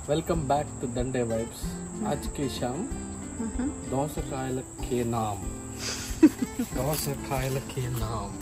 Welcome back to दंडे vibes आज के शाम దోసకాయల కే నామ్ దోసకాయల కే నామ్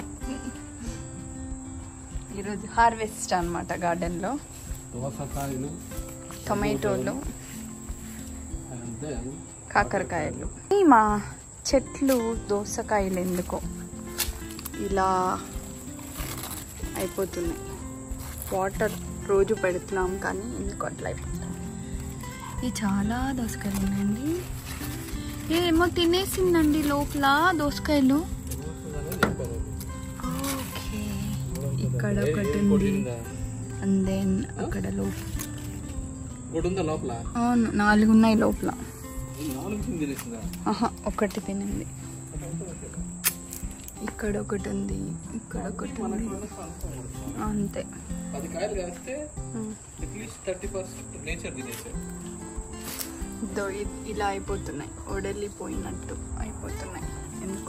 ఈరోజు హార్వెస్ట్ అనమాట గార్డెన్లో దోసకాయలు టొమాటోలు అండ్ దెన్ కాకరకాయలు ఈ మా చెట్లు దోసకాయలు ఎందుకో ఇలా అయిపోతున్నాయి వాటర్ రోజు పెడుతున్నాం కానీ ఎందుకు అట్లా అయిపోతుంది ఇవి చాలా దోసకాయలు ఉన్నాయండి ఏమో తినేసిందండి లోపల దోసకాయలు ఓకే ఇక్కడ ఒకటి ఉంది అండ్ దెన్ అక్కడ లోపల గుడి ఉందా లోపల అవును నాలుగు ఉన్నాయి లోపల నాలుగు తినేసిందా ఆహా ఒకటి తినింది ఇక్కడ ఒకటి ఉంది ఇక్కడ ఒకటి ఉంది అంతే పది కాయలు కాస్తే ఉమ్. అట్లీస్ట్ థర్టీ పర్సెంట్ నేచర్ తినేసారు దో ఇ- ఇలా అయిపోతున్నాయి ఒడలిపోయినట్టు అయిపోతున్నాయి ఎందుకో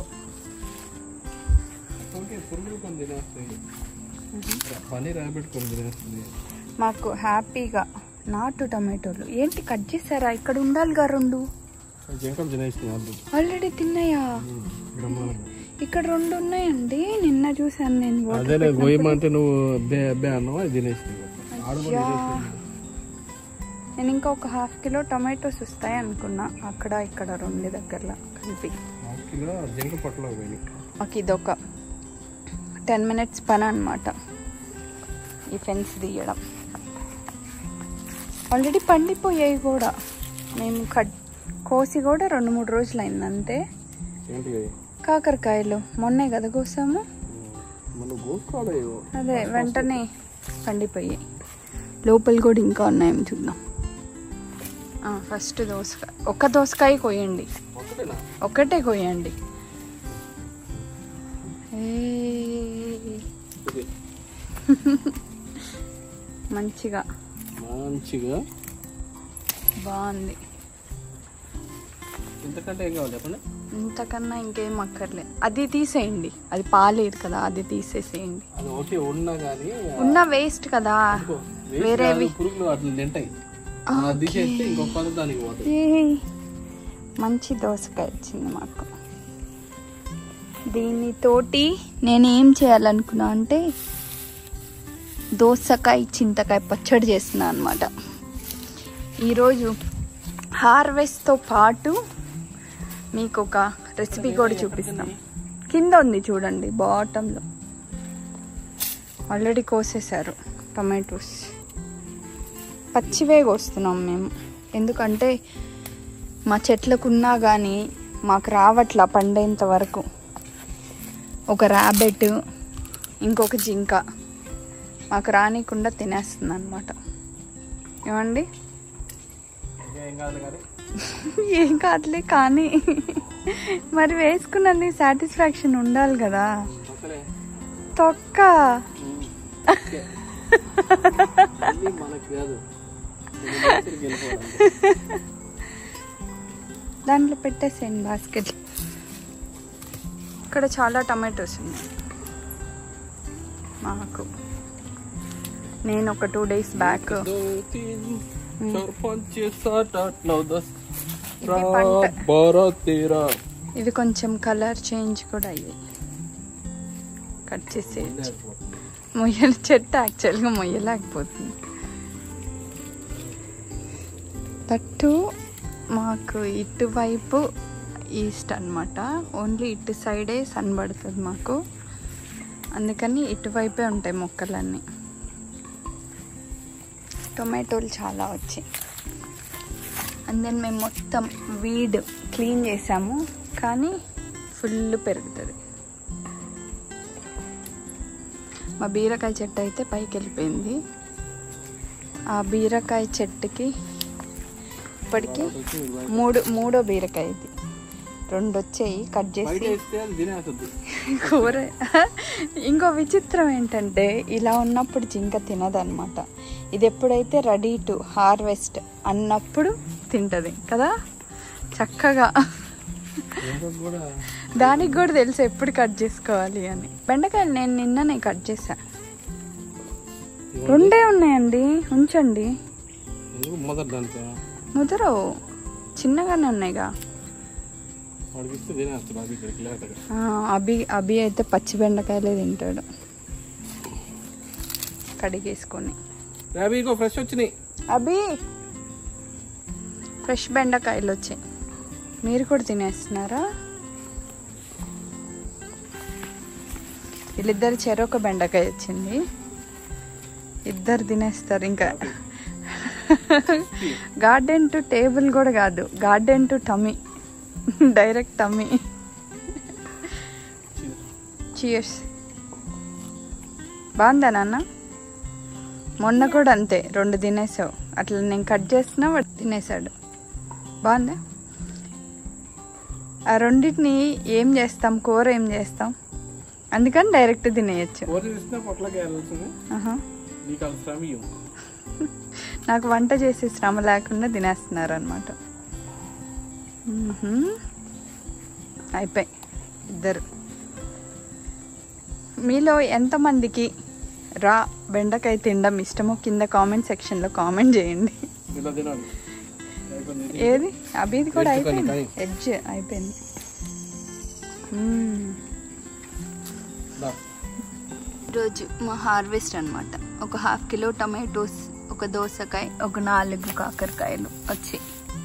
అంటే పురుగులు కొన్ని తినేస్తాయి పని రాబెట్ కొన్ని తినేస్తుంది మాకు హ్యాపీగా నాటు టమాటోలు ఏంటి కట్ చేశారా ఇక్కడ ఉండాలిగా రెండు జంకం తినేస్తుంది వాళ్ళు ఆల్రెడీ తిన్నాయా బ్రహ్మాండంగా ఇక్కడ రెండు ఉన్నాయండి నిన్న చూసాను నేను water అదేలే గోయమంటే నువ్వు అబ్బే అబ్బే అన్నావు అది తినేసింది ఆడు కూడా యా. తినేసింది. నేను ఇంకా ఒక హాఫ్ కిలో టమాటోస్ వస్తాయి అనుకున్నా అక్కడ ఇక్కడ రెండు దగ్గరలో కలిపి హాఫ్ కిలో జంక పట్టులో పోయి మాకు ఇదొక టెన్ మినిట్స్ పని అనమాట ఈ ఫెన్స్ తీయడం ఆల్రెడీ పండిపోయాయి కూడా మేము కట్ కోసి కూడా రెండు మూడు రోజులు అయింది అంతే ఏంటి అవి? కాకరకాయలు మొన్నే కదా కోసాము మనం గోసుకోవాలి అదే వెంటనే పండిపోయాయి లోపల కూడా ఇంకా ఉన్నాయేమో చూద్దాం ఆ, ఫస్ట్ దోసకాయ ఒక దోసకాయ కోయండి ఒకటేనా ఒక్కటే కోయండి ఏయ్. ఇది మంచిగా మంచిగా బాగుంది ఇంతకంటే ఏం కావాలి చెప్పండి ఇంతకన్నా ఇంకేం అక్కర్లే అది తీసేయండి అది పాలేదు కదా అది తీసేసేయండి అది ఓకే ఉన్నా కానీ ఉన్న వేస్ట్ కదా అనుకో, వేస్ట్ వేరేవి కాదు, పురుగులు అట్లా తింటాయి అది తీసేస్తే ఇంకొక పది దానికి పోతాయి ఏయ్. మంచి దోసకాయ వచ్చింది మాకు దీనితోటి నేను ఏం చేయాలనుకున్నా అంటే దోసకాయ చింతకాయ పచ్చడి చేస్తున్నా అనమాట ఈరోజు హార్వెస్ట్తో పాటు మీకు ఒక రెసిపీ కూడా చూపిస్తాం కింద ఉంది చూడండి బాటంలో ఆల్రెడీ కోసేశారు టమాటోస్ పచ్చివే కోస్తున్నాం మేము ఎందుకంటే మా చెట్లకు ఉన్నా కానీ మాకు రావట్లా పండేంత వరకు ఒక ర్యాబెట్ ఇంకొక జింక మాకు రానికుండా తినేస్తుంది అనమాట ఏమండి ఏం కాదు కానీ ఏం కాదులే కానీ మరి వేసుకున్నది సాటిస్ఫాక్షన్ ఉండాలి కదా అసలే తొక్క ఓకే. ఇది మనకు కాదు ఇది నేచర్కి వెళ్ళిపోవాలి. దాంట్లో పెట్టేసేయండి బాస్కెట్ ఇక్కడ చాలా టమాటోస్ ఉన్నాయి మాకు నేను ఒక టూ డేస్ బ్యాక్ दो तीन चार पाँच छः सात आठ नौ दस ఇది పంట बारह तेरह ఇవి కొంచెం కలర్ చేంజ్ కూడా అయ్యాయి కట్ చేసేయచ్చు మొయ్యల చెట్టు యాక్చువల్గా మొయ్యలేకపోతుంది తట్టు మాకు ఇటువైపు ఈస్ట్ అన్నమాట ఓన్లీ ఇటు సైడే సన్ పడుతుంది మాకు అందుకని ఇటువైపే ఉంటాయి మొక్కలన్నీ టొమాటోలు చాలా వచ్చాయి అండ్ దెన్ మేము మొత్తం వీడ్ క్లీన్ చేసాము కానీ ఫుల్ పెరుగుతుంది మా బీరకాయ చెట్టు అయితే పైకి వెళ్ళిపోయింది ఆ బీరకాయ చెట్టుకి ఇప్పటికి మూడు మూడో బీరకాయ ఇది రెండు వచ్చాయి కట్ బయట చేసి వేస్తే అది తినేస్తుంది కూర ఇంకో విచిత్రం ఏంటంటే ఇలా ఉన్నప్పుడు జింక తినదన్నమాట ఇది ఎప్పుడైతే రెడీ టు హార్వెస్ట్ అన్నప్పుడు తింటది కదా చక్కగా ఇంకా కూడా దానికి కూడా తెలుసు ఎప్పుడు కట్ చేసుకోవాలి అని బెండకాయలు నేను నిన్ననే కట్ చేశా రెండే ఉన్నాయండి ఉంచండి ఎందుకు మొదటి దాంతో ముదరు చిన్నగానే ఉన్నాయిగా వాడికి ఇస్తే తినేస్తాడు అది ఇక్కడికి లేటగా ఆ, అభి అభి అయితే పచ్చి బెండకాయలే తింటాడు కడిగేసుకొని ర్యాబీ ఇంకో ఫ్రెష్ వచ్చినాయి అభి ఫ్రెష్ బెండకాయలు వచ్చాయి మీరు కూడా తినేస్తున్నారా వీళ్ళిద్దరు చెరొక బెండకాయ వచ్చింది ఇద్దరు తినేస్తారు ఇంకా గార్డెన్ టు టేబుల్ కూడా కాదు garden to tummy direct tummy cheers బాగుందా నాన్న మొన్న కూడా అంతే రెండు తినేసావు అట్లా నేను కట్ చేసినా వాడు తినేసాడు బాగుందా ఆ రెండింటిని ఏం చేస్తాం కూర ఏం చేస్తాం అందుకని డైరెక్ట్ తినేయచ్చు కూర చేసినా పొట్లకి వెళ్ళాల్సింది ఆహా. నీకు అది శ్రమయం నాకు వంట చేసే శ్రమ లేకుండా తినేస్తున్నారు అనమాట అయిపోయి ఇద్దరు మీలో ఎంతమందికి రా బెండకాయ తినడం ఇష్టమో కింద కామెంట్ సెక్షన్లో కామెంట్ చేయండి ఇలా తినాలి అయిపోయింది ఇది. ఏది అభిది కూడా Edge కానీ, అయిపోయింది కానీ. ఎడ్జ్ అయిపోయింది మ్మ్. దా. ఈరోజు మా హార్వెస్ట్ అన్నమాట ఒక హాఫ్ కిలో టమాటోస్ ఒక దోసకాయ ఒక నాలుగు కాకరకాయలు వచ్చాయి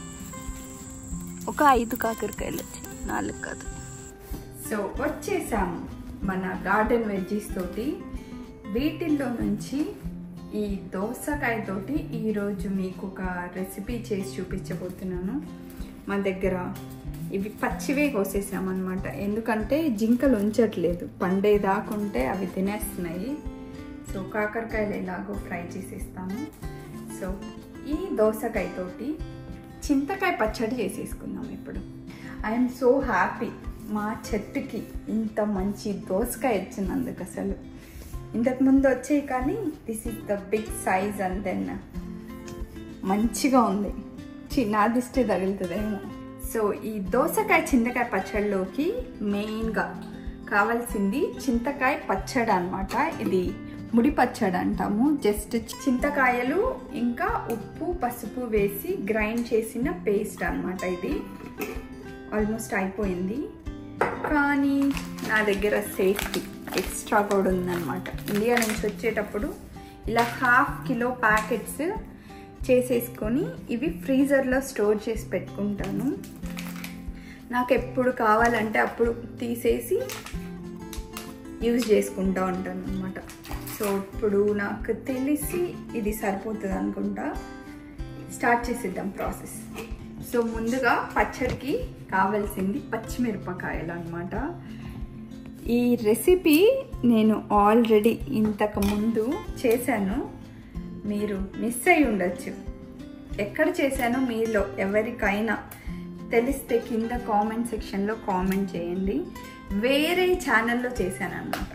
ఒక ఐదు కాకరకాయలు వచ్చాయి నాలుగు కాదు సో వచ్చేసాము మన గార్డెన్ వెజ్జీస్ తోటి వీటిల్లో నుంచి ఈ దోసకాయ తోటి ఈరోజు మీకు ఒక రెసిపీ చేసి చూపించబోతున్నాను మా దగ్గర ఇవి పచ్చివే కోసేసామన్నమాట ఎందుకంటే జింకలు ఉంచట్లేదు పండే దాకుంటే అవి తినేస్తున్నాయి సో కాకరకాయలు ఎలాగో ఫ్రై చేసేస్తాము సో ఈ దోసకాయ తోటి చింతకాయ పచ్చడి చేసేసుకుందాం ఇప్పుడు ఐఎమ్ సో హ్యాపీ మా చెట్టుకి ఇంత మంచి దోసకాయ వచ్చినందుకు అసలు ఇంతకు ముందు వచ్చాయి కానీ this is the big size and then మంచిగా ఉంది చిన్న దిష్టి తగులుతుందేమో సో ఈ దోసకాయ చింతకాయ పచ్చడిలోకి మెయిన్గా కావాల్సింది చింతకాయ పచ్చడి అన్నమాట ఇది ముడి పచ్చడి అంటాము జస్ట్ చింతకాయలు ఇంకా ఉప్పు పసుపు వేసి గ్రైండ్ చేసిన పేస్ట్ అన్నమాట ఇది ఆల్మోస్ట్ అయిపోయింది కానీ నా దగ్గర సేఫ్టీ ఎక్స్ట్రా కూడా ఉందన్నమాట ఇండియా నుంచి వచ్చేటప్పుడు ఇలా హాఫ్ కిలో ప్యాకెట్స్ చేసేసుకొని ఇవి ఫ్రీజర్లో స్టోర్ చేసి పెట్టుకుంటాను నాకు ఎప్పుడు కావాలంటే అప్పుడు తీసేసి యూజ్ చేసుకుంటూ ఉంటాను అనమాట సో ఇప్పుడు నాకు తెలిసి ఇది సరిపోతుంది అనుకుంటా స్టార్ట్ చేసేద్దాం ప్రాసెస్ సో ముందుగా పచ్చడికి కావాల్సింది పచ్చిమిరపకాయలు అనమాట ఈ రెసిపీ నేను ఆల్రెడీ ఇంతకు ముందు చేశాను మీరు మిస్ అయి ఉండొచ్చు ఎక్కడ చేశానో మీలో ఎవరికైనా తెలిస్తే కింద కామెంట్ సెక్షన్లో కామెంట్ చేయండి వేరే ఛానల్లో చేశాను అనమాట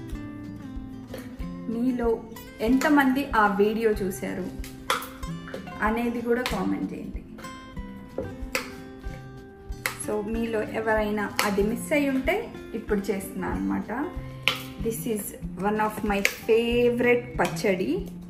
మీలో ఎంతమంది ఆ వీడియో చూశారు అనేది కూడా కామెంట్ చేయండి సో మీలో ఎవరైనా అది మిస్ అయి ఉంటే ఇప్పుడు చేస్తున్నాను అనమాట this is one of my favourite పచ్చడి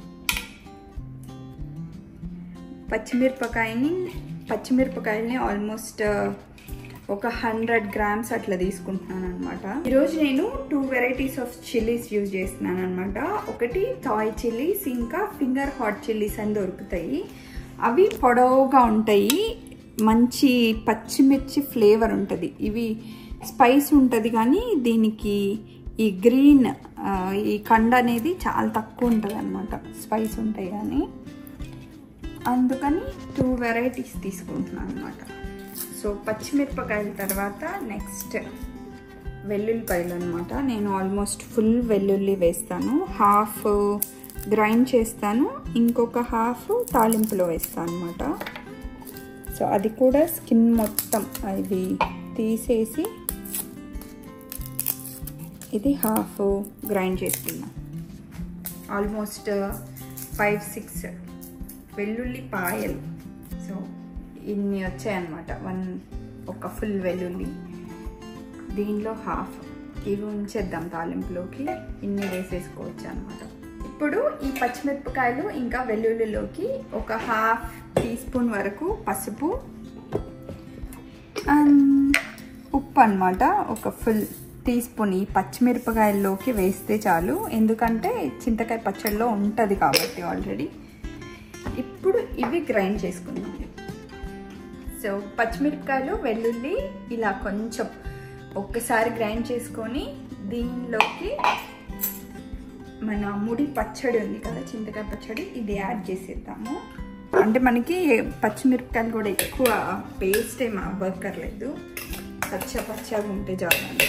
పచ్చిమిరపకాయని పచ్చిమిరపకాయలని ఆల్మోస్ట్ ఒక హండ్రెడ్ గ్రామ్స్ అట్లా తీసుకుంటున్నాను అనమాట ఈరోజు నేను two varieties of chillies use చేస్తున్నాను అనమాట ఒకటి టాయ్ చిల్లీస్ ఇంకా ఫింగర్ హాట్ చిల్లీస్ అని దొరుకుతాయి అవి పొడవుగా ఉంటాయి మంచి పచ్చిమిర్చి ఫ్లేవర్ ఉంటుంది ఇవి స్పైస్ ఉంటుంది కానీ దీనికి ఈ గ్రీన్ ఈ కండ అనేది చాలా తక్కువ ఉంటుంది అనమాట స్పైస్ ఉంటాయి కానీ అందుకని టూ వెరైటీస్ తీసుకుంటున్నాను అనమాట సో పచ్చిమిరపకాయల తర్వాత నెక్స్ట్ వెల్లుల్లిపాయలు అనమాట నేను ఆల్మోస్ట్ ఫుల్ వెల్లుల్లి వేస్తాను హాఫ్ గ్రైండ్ చేస్తాను ఇంకొక హాఫ్ తాలింపులో వేస్తాను అనమాట సో అది కూడా స్కిన్ మొత్తం అది తీసేసి ఇది హాఫ్ గ్రైండ్ చేసుకున్నాం ఆల్మోస్ట్ ఫైవ్ సిక్స్ వెల్లుల్లి పాయలు సో ఇన్ని వచ్చాయన్నమాట వన్ ఒక ఫుల్ వెల్లుల్లి దీనిలో హాఫ్ ఇవి ఉంచేద్దాం తాలింపులోకి ఇన్ని వేసేసుకోవచ్చు అనమాట ఇప్పుడు ఈ పచ్చిమిరపకాయలు ఇంకా వెల్లుల్లిలోకి ఒక హాఫ్ టీ స్పూన్ వరకు పసుపు అండ్ ఉప్పు అనమాట ఒక ఫుల్ టీ స్పూన్ ఈ పచ్చిమిరపకాయల్లోకి వేస్తే చాలు ఎందుకంటే చింతకాయ పచ్చడిలో ఉంటుంది కాబట్టి ఆల్రెడీ ఇప్పుడు ఇవి గ్రైండ్ చేసుకుందాం సో పచ్చిమిరపకాయలు వెల్లుల్లి ఇలా కొంచెం ఒక్కసారి గ్రైండ్ చేసుకొని దీనిలోకి మన ముడి పచ్చడి ఉంది కదా చింతకాయ పచ్చడి ఇది యాడ్ చేసేద్దాము అంటే మనకి పచ్చిమిరపకాయలు కూడా ఎక్కువ పేస్ట్ ఏం అవ్వక్కర్లేదు పచ్చ పచ్చగా ఉంటే చాలండి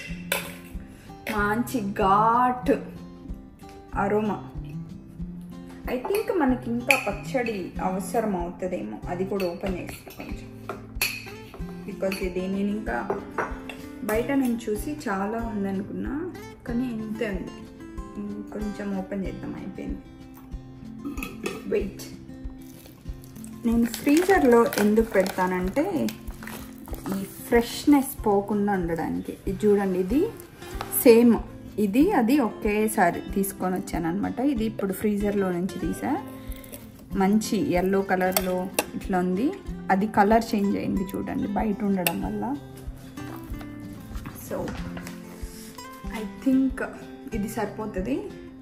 మంచి ఘాట్ అరోమా ఐ థింక్ మనకి ఇంకా పచ్చడి అవసరం అవుతుందేమో అది కూడా ఓపెన్ చేస్తాను కొంచెం బికాజ్ ఇది నేను ఇంకా బయట నేను చూసి చాలా ఉందనుకున్నా కానీ ఇంతే ఉంది కొంచెం ఓపెన్ చేద్దాం అయిపోయింది వెయిట్ నేను ఫ్రీజర్లో ఎందుకు పెడతానంటే ఈ ఫ్రెష్నెస్ పోకుండా ఉండడానికి ఇది చూడండి ఇది సేమ్ ఇది అది ఒకేసారి తీసుకొని వచ్చాను అనమాట ఇది ఇప్పుడు ఫ్రీజర్లో నుంచి తీసా మంచి ఎల్లో కలర్లో ఇట్లా ఉంది అది కలర్ చేంజ్ అయింది చూడండి బయట ఉండడం వల్ల సో ఐ థింక్ ఇది సరిపోతుంది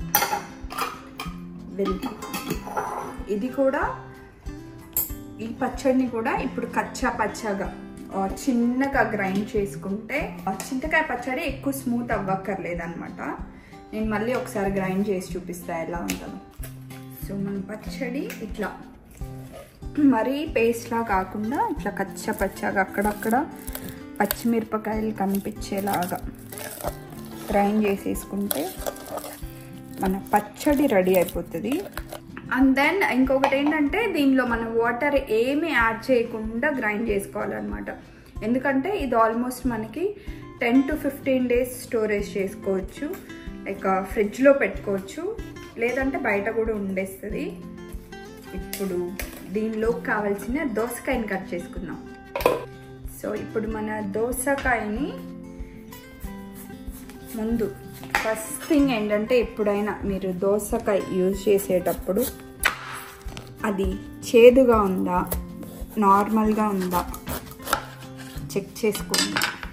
వెల్ ఇది కూడా ఈ పచ్చడిని కూడా ఇప్పుడు కచ్చా పచ్చగా చిన్నగా గ్రైండ్ చేసుకుంటే చింతకాయ పచ్చడి ఎక్కువ స్మూత్ అవ్వక్కర్లేదు అనమాట నేను మళ్ళీ ఒకసారి గ్రైండ్ చేసి చూపిస్తా ఎలా ఉంటుందో సో మన పచ్చడి ఇట్లా మరీ పేస్ట్లా కాకుండా ఇట్లా కచ్చ పచ్చగా అక్కడక్కడ పచ్చిమిరపకాయలు కనిపించేలాగా గ్రైండ్ చేసేసుకుంటే మన పచ్చడి రెడీ అయిపోతుంది అండ్ దెన్ ఇంకొకటి ఏంటంటే దీనిలో మనం వాటర్ ఏమి యాడ్ చేయకుండా గ్రైండ్ చేసుకోవాలన్నమాట ఎందుకంటే ఇది ఆల్మోస్ట్ మనకి ten to fifteen days storage చేసుకోవచ్చు లైక్ ఫ్రిడ్జ్లో పెట్టుకోవచ్చు లేదంటే బయట కూడా ఉండేస్తుంది ఇప్పుడు దీనిలో కావాల్సిన దోసకాయని కట్ చేసుకుందాం సో ఇప్పుడు మన దోసకాయని ముందు ఫస్ట్ థింగ్ ఏంటంటే ఎప్పుడైనా మీరు దోసకాయ యూజ్ చేసేటప్పుడు అది చేదుగా ఉందా నార్మల్గా ఉందా చెక్ చేసుకోండి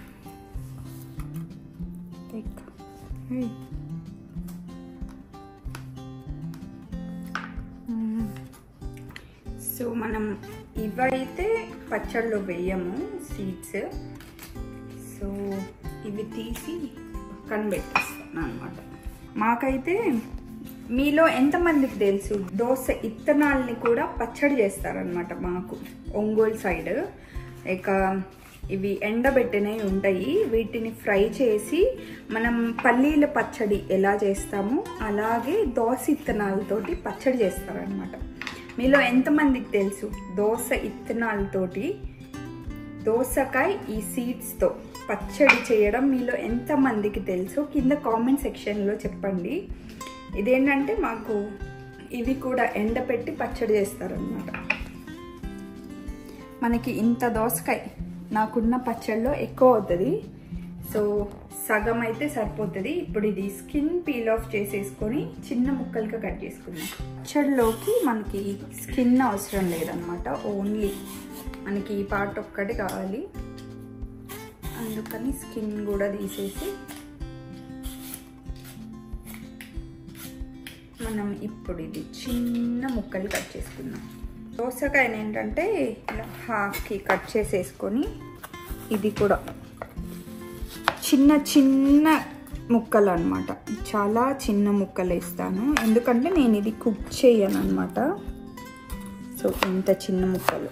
సో మనం ఇవైతే పచ్చళ్ళు వేయము సీడ్స్ సో ఇవి తీసి పక్కన పెట్టేస్తాను అనమాట మాకైతే మీలో ఎంతమందికి తెలుసు దోశ ఇత్తనాల్ని కూడా పచ్చడి చేస్తారనమాట మాకు ఒంగోలు సైడ్ ఇక ఇవి ఎండబెట్టినవి ఉంటాయి వీటిని ఫ్రై చేసి మనం పల్లీల పచ్చడి ఎలా చేస్తామో అలాగే దోశ ఇత్తనాలతోటి పచ్చడి చేస్తారనమాట మీలో ఎంతమందికి తెలుసు దోశ ఇత్తనాలతోటి దోసకాయ ఈ సీడ్స్తో పచ్చడి చేయడం మీలో ఎంతమందికి తెలుసో కింద కామెంట్ సెక్షన్లో చెప్పండి ఇదేంటంటే మాకు ఇవి కూడా ఎండపెట్టి పచ్చడి చేస్తారనమాట మనకి ఇంత దోసకాయ నాకున్న పచ్చడిలో ఎక్కువ అవుతుంది సో సగం అయితే సరిపోతుంది ఇప్పుడు ఇది స్కిన్ పీల్ ఆఫ్ చేసేసుకొని చిన్న ముక్కలుగా కట్ చేసుకుందాం పచ్చడిలోకి మనకి స్కిన్ అవసరం లేదనమాట ఓన్లీ మనకి ఈ పార్ట్ ఒక్కటి కావాలి అందుకని స్కిన్ కూడా తీసేసి మనం ఇప్పుడు ఇది చిన్న ముక్కలు కట్ చేసుకుందాం దోసకాయని ఏంటంటే ఇలా హాఫ్కి కట్ చేసేసుకొని ఇది కూడా చిన్న చిన్న ముక్కలు అనమాట చాలా చిన్న ముక్కలు వేస్తాను ఎందుకంటే నేను ఇది కుక్ చేయను అనమాట సో ఇంత చిన్న ముక్కలు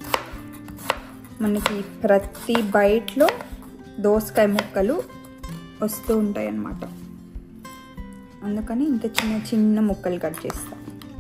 మనకి ప్రతి బైట్లో దోసకాయ ముక్కలు వస్తూ ఉంటాయి అన్నమాట అందుకని ఇంత చిన్న చిన్న ముక్కలు కట్ చేస్తా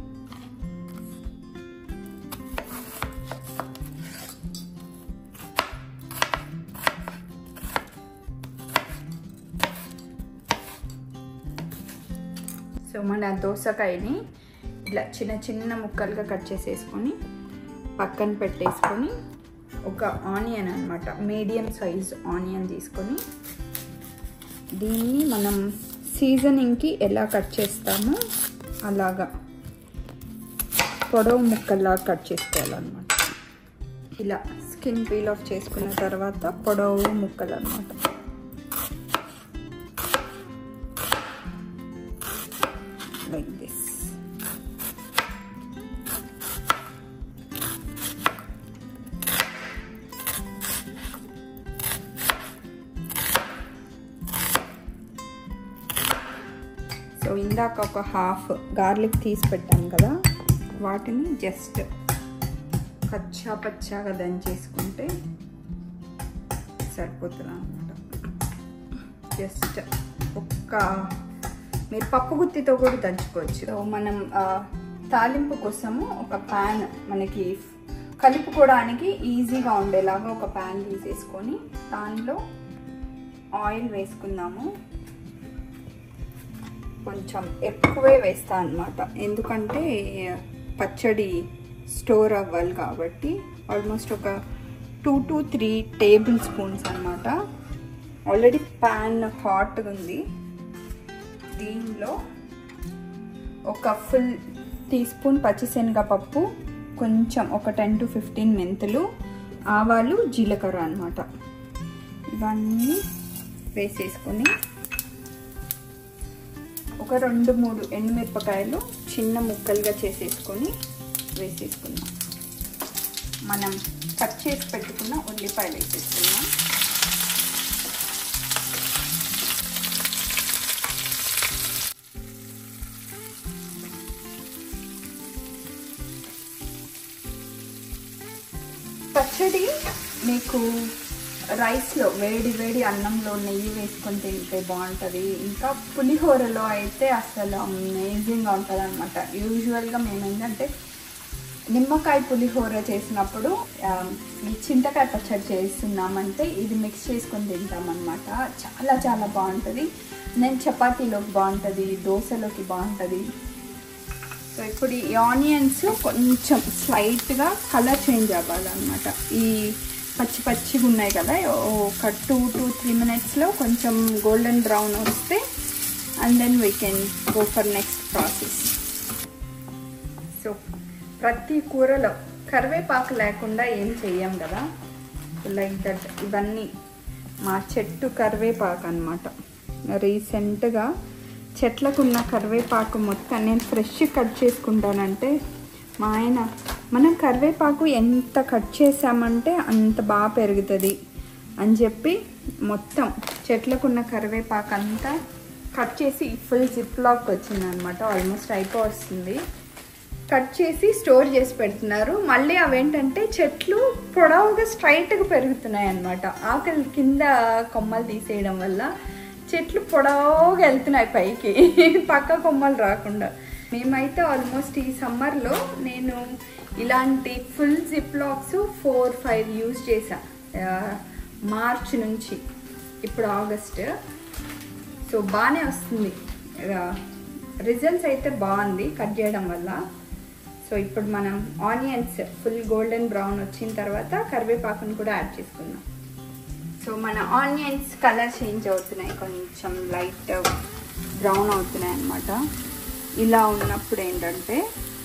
సో మన దోసకాయని ఇలా చిన్న చిన్న ముక్కలుగా కట్ చేసేసుకొని పక్కన పెట్టేసుకొని ఒక ఆనియన్ అనమాట మీడియం సైజ్ ఆనియన్ తీసుకొని దీన్ని మనం సీజనింగ్కి ఎలా కట్ చేస్తామో అలాగా పొడవు ముక్కల్లా కట్ చేసుకోవాలన్నమాట ఇలా స్కిన్ పీల్ ఆఫ్ చేసుకున్న తర్వాత పొడవు ముక్కలు అనమాట లైక్ దిస్ సో ఇందాక ఒక హాఫ్ గార్లిక్ తీసి పెట్టాం కదా వాటిని జస్ట్ కచ్చా పచ్చాగా దంచేసుకుంటే సరిపోతుంది అనమాట జస్ట్ ఒక్క మీరు పప్పు గుత్తితో కూడా దంచుకోవచ్చు సో మనం ఆ, తాలింపు కోసము ఒక ప్యాన్ మనకి కలుపుకోవడానికి ఈజీగా ఉండేలాగా ఒక ప్యాన్ తీసేసుకొని దానిలో ఆయిల్ వేసుకుందాము కొంచెం ఎక్కువే వేస్తా అనమాట ఎందుకంటే పచ్చడి స్టోర్ అవ్వాలి కాబట్టి ఆల్మోస్ట్ ఒక two to three tablespoons అనమాట ఆల్రెడీ ప్యాన్ హాట్గా ఉంది దీనిలో ఒక ఫుల్ టీ స్పూన్ పచ్చిశనగపప్పు కొంచెం ఒక టెన్ టు ఫిఫ్టీన్ మెంతులు ఆవాలు జీలకర్ర అనమాట ఇవన్నీ వేసేసుకొని ఒక రెండు మూడు ఎండుమిరపకాయలు చిన్న ముక్కలుగా చేసేసుకొని వేసేసుకుందాం మనం కట్ చేసి పెట్టుకున్న ఉల్లిపాయలు వేసేసుకుందాం పచ్చడి మీకు రైస్లో వేడి వేడి అన్నంలో నెయ్యి వేసుకొని తింటే బాగుంటుంది ఇంకా పులిహోరలో అయితే అసలు అమేజింగ్గా ఉంటుంది అనమాట యూజువల్గా మేము ఏంటంటే నిమ్మకాయ పులిహోర చేసినప్పుడు ఆ, ఈ చింతకాయ పచ్చడి చేస్తున్నామంటే ఇది మిక్స్ చేసుకొని తింటామన్నమాట చాలా చాలా బాగుంటుంది నేను చపాతీలోకి బాగుంటుంది దోశలోకి బాగుంటుంది సో ఇప్పుడు ఈ ఆనియన్స్ కొంచెం స్లైట్గా కలర్ చేంజ్ అవ్వాలన్నమాట ఈ పచ్చి పచ్చిగా ఉన్నాయి కదా ఒక టూ టు త్రీ మినిట్స్లో కొంచెం గోల్డెన్ బ్రౌన్ వస్తే and then we can go for next process so ప్రతి కూరలో కరివేపాకు లేకుండా ఏం చెయ్యం కదా లైక్ దట్ ఇవన్నీ మా చెట్టు కరివేపాకు అనమాట రీసెంట్గా చెట్లకున్న కరివేపాకు మొత్తం నేను ఫ్రెష్ కట్ చేసుకుంటానంటే మా ఆయన మనం కరివేపాకు ఎంత కట్ చేసామంటే అంత బాగా పెరుగుతుంది అని చెప్పి మొత్తం చెట్లకున్న కరివేపాకు అంతా కట్ చేసి ఫుల్ జిప్ లాక్ వచ్చింది అనమాట ఆల్మోస్ట్ అయిపో వస్తుంది కట్ చేసి స్టోర్ చేసి పెడుతున్నారు మళ్ళీ అవేంటంటే చెట్లు పొడవుగా స్ట్రైట్గా పెరుగుతున్నాయి అన్నమాట ఆకలి కింద కొమ్మలు తీసేయడం వల్ల చెట్లు పొడవుగా వెళ్తున్నాయి పైకి పక్క కొమ్మలు రాకుండా మేమైతే ఆల్మోస్ట్ ఈ సమ్మర్లో నేను ఇలాంటి full zip locks four five use చేశా ఆ, మార్చ్ నుంచి ఇప్పుడు ఆగస్ట్ సో బాగానే వస్తుంది రిజల్ట్స్ అయితే బాగుంది కట్ చేయడం వల్ల సో ఇప్పుడు మనం ఆనియన్స్ ఫుల్ గోల్డెన్ బ్రౌన్ వచ్చిన తర్వాత కరివేపాకును కూడా యాడ్ చేసుకుందాం సో మన ఆనియన్స్ కలర్ చేంజ్ అవుతున్నాయి కొంచెం లైట్ బ్రౌన్ అవుతున్నాయి అన్నమాట ఇలా ఉన్నప్పుడు ఏంటంటే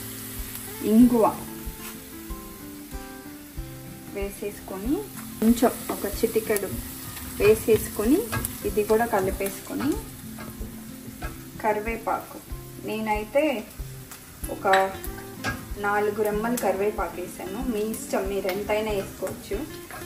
ఇంగువ వేసేసుకొని కొంచెం ఒక చిటికెడు వేసేసుకొని ఇది కూడా కలిపేసుకొని కరివేపాకు నేనైతే ఒక నాలుగు రెమ్మలు కరివేపాకు వేసాను మీ ఇష్టం మీరు ఎంతైనా వేసుకోవచ్చు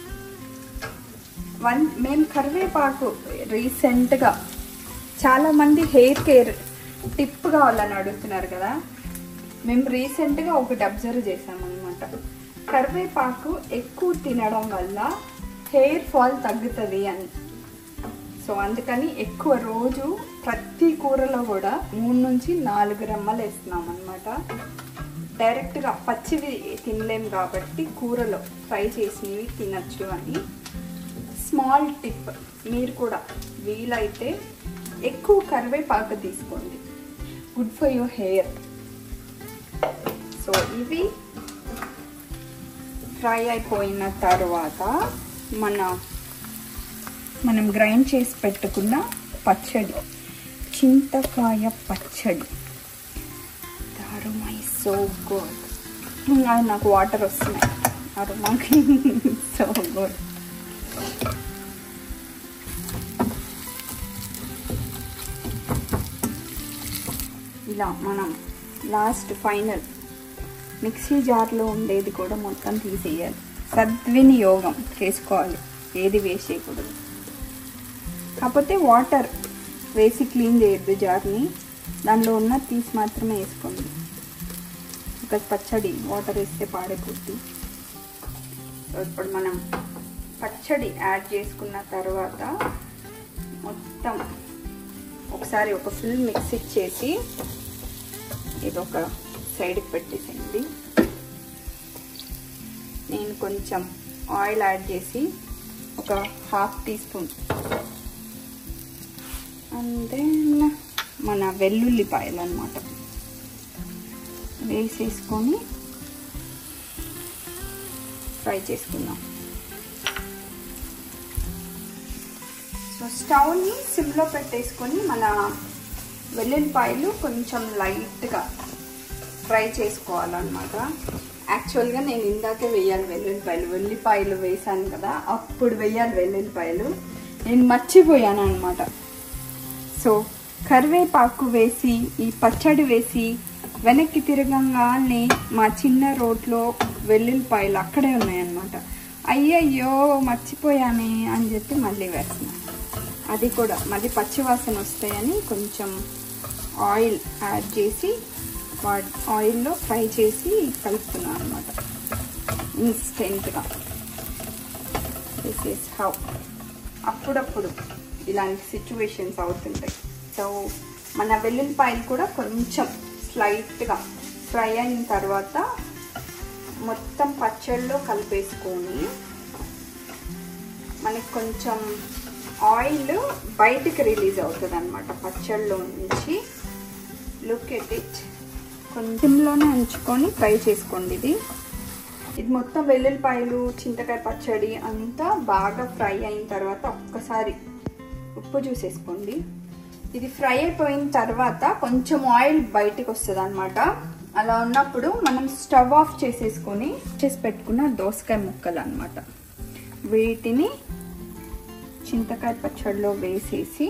వన్ మేము కరివేపాకు రీసెంట్గా చాలామంది హెయిర్ కేర్ టిప్ కావాలని అడుగుతున్నారు కదా మేము రీసెంట్గా ఒకటి అబ్జర్వ్ చేసామన్నమాట కరివేపాకు ఎక్కువ తినడం వల్ల హెయిర్ ఫాల్ తగ్గుతుంది అని సో అందుకని ఎక్కువ రోజు ప్రతి కూరలో కూడా మూడు నుంచి నాలుగు రెమ్మలు వేస్తున్నాం అనమాట డైరెక్ట్గా పచ్చివి తినలేం కాబట్టి కూరలో ఫ్రై చేసినవి తినచ్చు అని స్మాల్ టిప్ మీరు కూడా వీలైతే ఎక్కువ కరివేపాకు తీసుకోండి good for your hair so ఇవి ఫ్రై అయిపోయిన తర్వాత మన మనం గ్రైండ్ చేసి పెట్టుకున్న పచ్చడి చింతకాయ పచ్చడి సో గుడ్ ఇంకా నాకు వాటర్ వస్తున్నాయి అరుమాకి సో గుడ్ ఇలా మనం లాస్ట్ ఫైనల్ మిక్సీ జార్లో ఉండేది కూడా మొత్తం తీసేయాలి సద్వినియోగం చేసుకోవాలి ఏది వేస్ట్ చేయకూడదు కాకపోతే వాటర్ వేసి క్లీన్ చేయొద్దు జార్ని దానిలో ఉన్న తీసి మాత్రమే వేసుకోండి ఒక పచ్చడి వాటర్ వేస్తే పాడైపోద్ది సో ఇప్పుడు మనం పచ్చడి యాడ్ చేసుకున్న తర్వాత మొత్తం ఒకసారి ఒక ఫుల్ మిక్స్ ఇచ్చేసి ఇది ఒక సైడ్కి పెట్టేసేయండి నేను కొంచెం ఆయిల్ యాడ్ చేసి ఒక half teaspoon and then మన వెల్లుల్లిపాయలు అనమాట వేసేసుకొని ఫ్రై చేసుకుందాం సో స్టవ్ని సిమ్లో పెట్టేసుకొని మన వెల్లుల్లిపాయలు కొంచెం లైట్గా ఫ్రై చేసుకోవాలన్నమాట యాక్చువల్గా నేను ఇందాకే వేయాలి వెల్లుల్లిపాయలు వెల్లుల్లిపాయలు వేసాను కదా అప్పుడు వేయాలి వెల్లుల్లిపాయలు నేను మర్చిపోయాను అనమాట సో కరివేపాకు వేసి ఈ పచ్చడి వేసి వెనక్కి తిరగంగానే మా చిన్న రోడ్లో వెల్లుల్లిపాయలు అక్కడే ఉన్నాయన్నమాట అయ్యయ్యో మర్చిపోయానే అని చెప్పి మళ్ళీ వేస్తున్నాను అది కూడా మళ్ళీ పచ్చివాసన వస్తాయని కొంచెం ఆయిల్ యాడ్ చేసి ఆయిల్లో ఫ్రై చేసి కలుపుతున్నాను అనమాట ఇన్స్టెంట్గా దిస్ ఈస్ హౌ అప్పుడప్పుడు ఇలాంటి సిచ్యువేషన్స్ అవుతుంటాయి సో మన వెల్లుల్లిపాయలు కూడా కొంచెం స్లైట్గా ఫ్రై అయిన తర్వాత మొత్తం పచ్చళ్ళలో కలిపేసుకొని మనకి కొంచెం ఆయిల్ బయటికి రిలీజ్ అవుతుంది అనమాట పచ్చళ్ళలో నుంచి లుక్ ఎట్ ఇట్ కొంచెంలోనే ఉంచుకొని ఫ్రై చేసుకోండి ఇది ఇది మొత్తం వెల్లుల్లిపాయలు చింతకాయ పచ్చడి అంతా బాగా ఫ్రై అయిన తర్వాత ఒక్కసారి ఉప్పు చూసేసుకోండి ఇది ఫ్రై అయిపోయిన తర్వాత కొంచెం ఆయిల్ బయటికి వస్తుంది అనమాట అలా ఉన్నప్పుడు మనం స్టవ్ ఆఫ్ చేసేసుకొని చేసి పెట్టుకున్న దోసకాయ ముక్కలు అనమాట వీటిని చింతకాయ పచ్చడిలో వేసేసి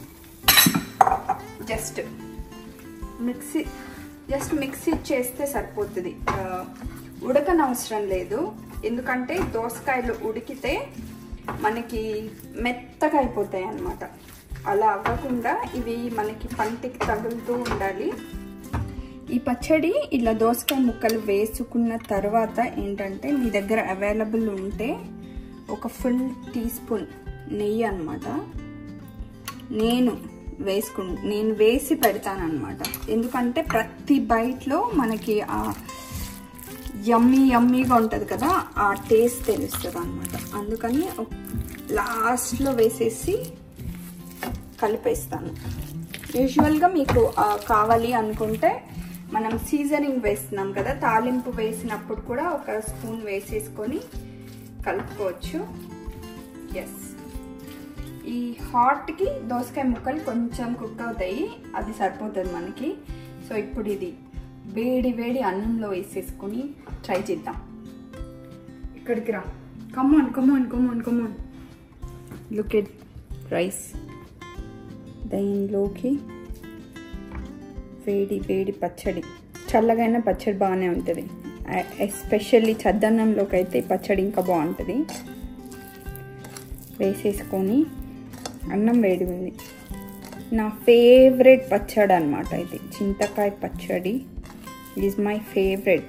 జస్ట్ మిక్సీ జస్ట్ మిక్సీ చేస్తే సరిపోతుంది ఉడకనవసరం లేదు ఎందుకంటే దోసకాయలు ఉడికితే మనకి మెత్తగా అయిపోతాయి అన్నమాట అలా అవ్వకుండా ఇవి మనకి పంటికి తగులుతూ ఉండాలి ఈ పచ్చడి ఇలా దోసకాయ ముక్కలు వేసుకున్న తర్వాత ఏంటంటే మీ దగ్గర అవైలబుల్ ఉంటే ఒక ఫుల్ టీ స్పూన్ నెయ్యి అనమాట నేను వేసుకు నేను వేసి పెడతానమాట ఎందుకంటే ప్రతి బైట్లో మనకి ఆ యమ్మీ యమ్మీగా ఉంటుంది కదా ఆ టేస్ట్ తెలుస్తుంది అనమాట అందుకని లాస్ట్లో వేసేసి కలిపేస్తాను యూజువల్గా మీకు కావాలి అనుకుంటే మనం సీజనింగ్ వేస్తున్నాం కదా తాలింపు వేసినప్పుడు కూడా ఒక స్పూన్ వేసేసుకొని కలుపుకోవచ్చు ఎస్ ఈ హాట్కి దోసకాయ ముక్కలు కొంచెం కుక్ అవుతాయి అది సరిపోతుంది మనకి సో ఇప్పుడు ఇది వేడి వేడి అన్నంలో వేసేసుకొని ట్రై చేద్దాం ఇక్కడికి రా come on come on come on come on look at rice దీనిలోకి వేడి వేడి పచ్చడి చల్లగైన పచ్చడి బాగానే ఉంటుంది ఎస్పెషల్లీ చద్దన్నంలోకి అయితే పచ్చడి ఇంకా బాగుంటుంది వేసేసుకొని అన్నం వేడి ఉంది నా ఫేవరెట్ పచ్చడి అనమాట ఇది చింతకాయ పచ్చడి is my favourite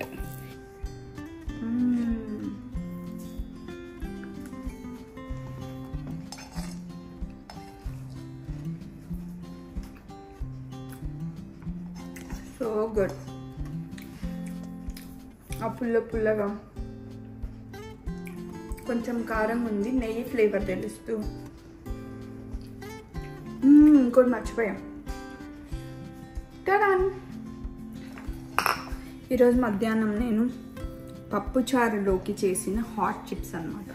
so good ఆ పుల్ల పుల్లగా కొంచెం కారం ఉంది నెయ్యి ఫ్లేవర్ తెలుస్తూ ఇంకోటి మర్చిపోయాం టడాన్ ఈరోజు మధ్యాహ్నం నేను పప్పుచారులోకి చేసిన హాట్ చిప్స్ అనమాట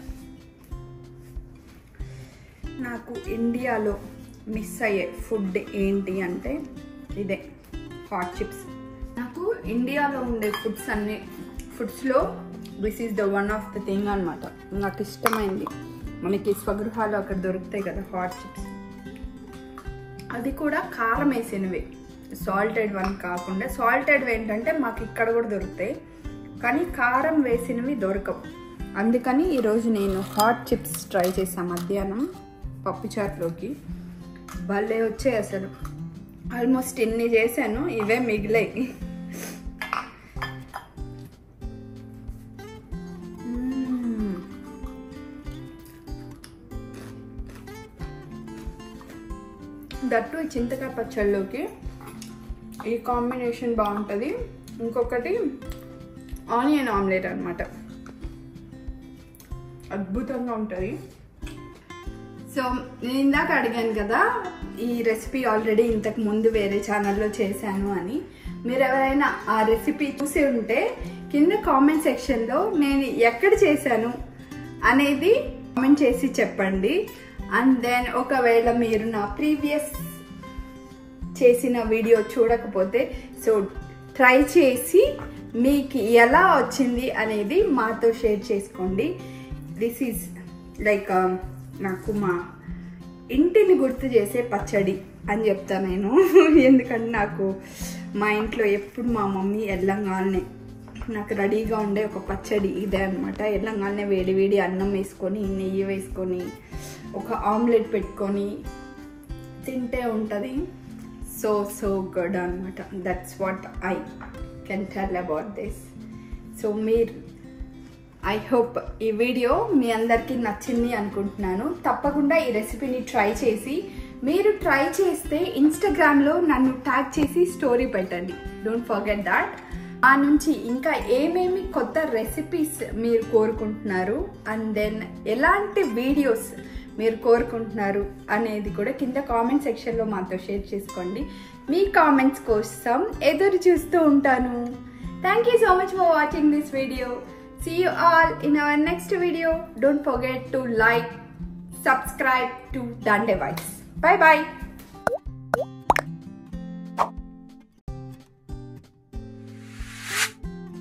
నాకు ఇండియాలో మిస్ అయ్యే ఫుడ్ ఏంటి అంటే ఇదే హాట్ చిప్స్ నాకు ఇండియాలో ఉండే ఫుడ్స్ అన్ని ఫుడ్స్లో this is the one of the thing అనమాట నాకు ఇష్టమైంది మనకి స్వగృహాలు అక్కడ దొరుకుతాయి కదా హాట్ చిప్స్ అది కూడా కారం వేసినవి సాల్టెడ్ వన్ కాకుండా సాల్టెడ్ ఏంటంటే మాకు ఇక్కడ కూడా దొరుకుతాయి కానీ కారం వేసినవి దొరకవు అందుకని ఈరోజు నేను హాట్ చిప్స్ ట్రై చేసాను మధ్యాహ్నం పప్పుచారులోకి భలే వచ్చాయి అసలు ఆల్మోస్ట్ ఇన్ని చేశాను ఇవే మిగిలాయి మ్మ్. దట్టు ఈ చింతకాయ పచ్చళ్ళలోకి ఈ కాంబినేషన్ బాగుంటుంది ఇంకొకటి ఆనియన్ ఆమ్లెట్ అనమాట అద్భుతంగా ఉంటుంది సో నేను ఇందాక అడిగాను కదా ఈ రెసిపీ ఆల్రెడీ ఇంతకు ముందు వేరే ఛానల్లో చేశాను అని మీరు ఎవరైనా ఆ రెసిపీ చూసి ఉంటే కింద కామెంట్ సెక్షన్లో నేను ఎక్కడ చేశాను అనేది కామెంట్ చేసి చెప్పండి అండ్ దెన్ ఒకవేళ మీరు నా ప్రీవియస్ చేసిన వీడియో చూడకపోతే సో ట్రై చేసి మీకు ఎలా వచ్చింది అనేది మాతో షేర్ చేసుకోండి దిస్ ఈజ్ లైక్ నాకు మా ఇంటిని గుర్తు చేసే పచ్చడి అని చెప్తా నేను ఎందుకంటే నాకు మా ఇంట్లో ఎప్పుడు మా మమ్మీ ఎల్లంగానే నాకు రెడీగా ఉండే ఒక పచ్చడి ఇదే అనమాట ఎల్లంగానే వేడి వేడి అన్నం వేసుకొని నెయ్యి వేసుకొని ఒక ఆమ్లెట్ పెట్టుకొని తింటే ఉంటుంది సో సో గుడ్ అనమాట that's what I can tell about this so మీరు ఐ హోప్ ఈ వీడియో మీ అందరికీ నచ్చింది అనుకుంటున్నాను తప్పకుండా ఈ రెసిపీని ట్రై చేసి మీరు ట్రై చేస్తే ఇన్స్టాగ్రామ్లో నన్ను ట్యాగ్ చేసి స్టోరీ పెట్టండి డోంట్ ఫర్గెట్ దాట్ ఆ నుంచి ఇంకా ఏమేమి కొత్త రెసిపీస్ మీరు కోరుకుంటున్నారు అండ్ దెన్ ఎలాంటి వీడియోస్ మీరు కోరుకుంటున్నారు అనేది కూడా కింద కామెంట్ సెక్షన్లో మాతో షేర్ చేసుకోండి మీ కామెంట్స్ కోసం ఎదురు చూస్తూ ఉంటాను thank you so much for watching this video See you all in our next video. Don't forget to like, subscribe to Dande Vibes. Bye bye.